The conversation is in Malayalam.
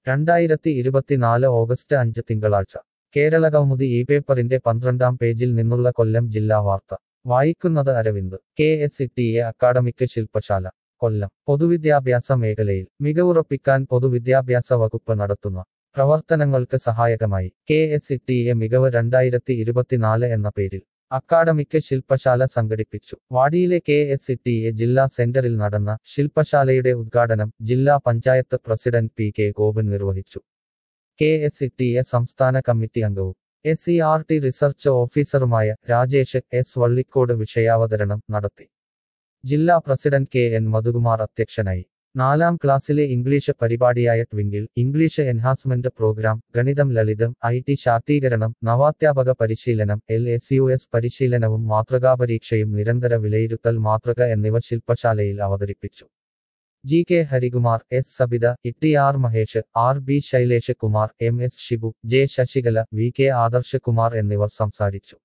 രണ്ടായിരത്തി ഇരുപത്തിനാല് ഓഗസ്റ്റ് അഞ്ച് തിങ്കളാഴ്ച കേരളകൗമുദി ഈ പേപ്പറിന്റെ പന്ത്രണ്ടാം പേജിൽ നിന്നുള്ള കൊല്ലം ജില്ലാ വാർത്ത വായിക്കുന്നത് Aravind K S E T A academic ശില്പശാല കൊല്ലം പൊതുവിദ്യാഭ്യാസ മേഖലയിൽ മികവുറപ്പിക്കാൻ പൊതുവിദ്യാഭ്യാസ വകുപ്പ് നടത്തുന്ന പ്രവർത്തനങ്ങൾക്ക് സഹായകമായി K S E T A മികവ് രണ്ടായിരത്തി ഇരുപത്തിനാല് എന്ന പേരിൽ അക്കാഡമിക് ശില്പശാല സംഘടിപ്പിച്ചു വാടിയിലെ K S E T A ജില്ലാ സെന്ററിൽ നടന്ന ശില്പശാലയുടെ ഉദ്ഘാടനം ജില്ലാ panchayat president P K Gopan നിർവഹിച്ചു K S E T A സംസ്ഥാന കമ്മിറ്റി അംഗവും S C R T research ഓഫീസറുമായ രാജേഷ് എസ് വള്ളിക്കോട് വിഷയാവതരണം നടത്തി ജില്ലാ പ്രസിഡന്റ് കെ എൻ മധുകുമാർ അധ്യക്ഷനായി നാലാം ക്ലാസ്സിലെ ഇംഗ്ലീഷ് പരിപാടിയായ ട്വിങ്കിൾ ഇംഗ്ലീഷ് എൻഹാൻസ്മെന്റ് പ്രോഗ്രാം ഗണിതം ലളിതം ഐ ടി ശാക്തീകരണം നവാധ്യാപക പരിശീലനം എൽ എസ് യു എസ് പരിശീലനവും മാതൃകാ പരീക്ഷയും നിരന്തര വിലയിരുത്തൽ മാതൃക എന്നിവ ശില്പശാലയിൽ അവതരിപ്പിച്ചു G K Harikumar S Sabitha Itty R Mahesh R B Shailesh Kumar M S Shibu J Sasikala V K Adarsh Kumar എന്നിവർ സംസാരിച്ചു